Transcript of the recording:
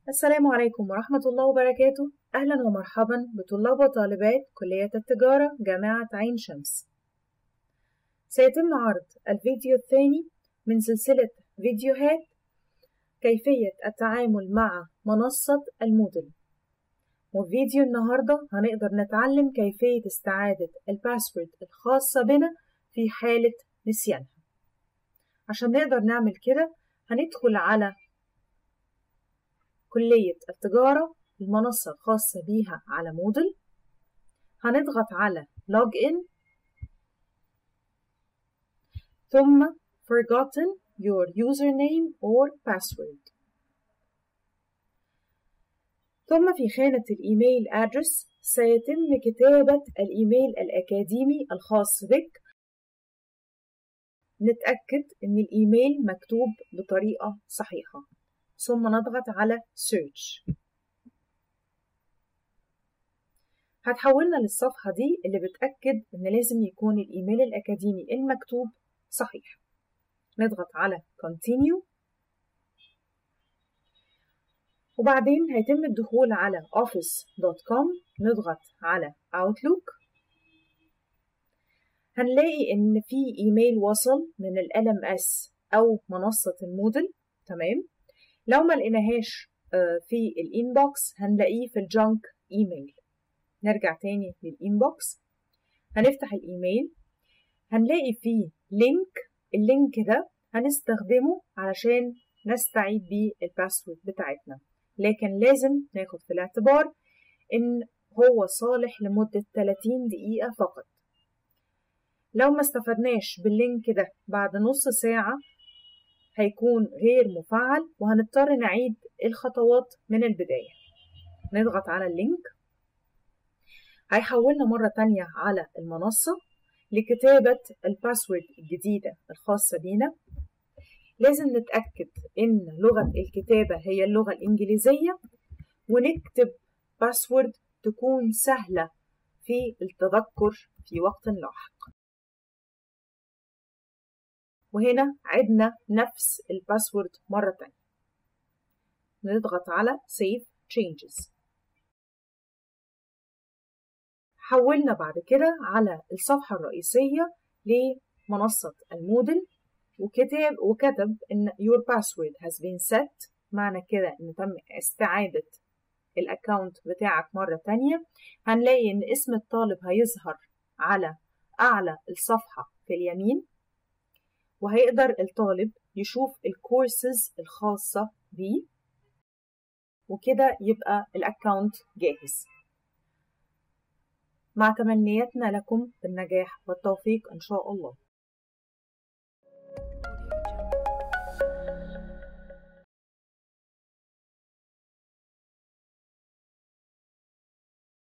السلام عليكم ورحمة الله وبركاته أهلا ومرحبا بطلاب وطالبات كلية التجارة جامعة عين شمس سيتم عرض الفيديو الثاني من سلسلة فيديوهات كيفية التعامل مع منصة المودل وفيديو النهاردة هنقدر نتعلم كيفية استعادة الباسورد الخاصة بنا في حالة نسيانها عشان نقدر نعمل كده هندخل على كلية التجارة المنصة الخاصة بيها على مودل هنضغط على لوج إن ثم forgotten your username or password ثم في خانة الإيميل address سيتم كتابة الإيميل الأكاديمي الخاص بك نتأكد إن الإيميل مكتوب بطريقة صحيحة ثم نضغط على Search هتحولنا للصفحة دي اللي بتأكد إن لازم يكون الإيميل الأكاديمي المكتوب صحيح نضغط على Continue وبعدين هيتم الدخول على office.com نضغط على Outlook هنلاقي إن في إيميل وصل من ال LMS أو منصة المودل تمام لو ما لقيناهاش في الانبوكس هنلاقيه في الجانك ايميل نرجع تاني للانبوكس هنفتح الايميل هنلاقي فيه لينك اللينك ده هنستخدمه علشان نستعيد بيه الباسورد بتاعتنا لكن لازم ناخد في الاعتبار ان هو صالح لمدة 30 دقيقة فقط لو ما استفدناش باللينك ده بعد نص ساعة هيكون غير مفعل وهنضطر نعيد الخطوات من البداية نضغط على اللينك هيحولنا مرة تانية على المنصة لكتابة الباسورد الجديدة الخاصة بينا لازم نتأكد إن لغة الكتابة هي اللغة الإنجليزية ونكتب باسورد تكون سهلة في التذكر في وقت لاحق وهنا عدنا نفس الباسورد مرة تانية نضغط على Save Changes حولنا بعد كده على الصفحة الرئيسية لمنصة المودل وكتب وكتب إن Your password has been set معنى كده إن تم استعادة الأكاونت بتاعك مرة تانية هنلاقي إن اسم الطالب هيظهر على أعلى الصفحة في اليمين وهيقدر الطالب يشوف الكورسز الخاصة بيه وكده يبقى الأكاونت جاهز مع تمنياتنا لكم بالنجاح والتوفيق إن شاء الله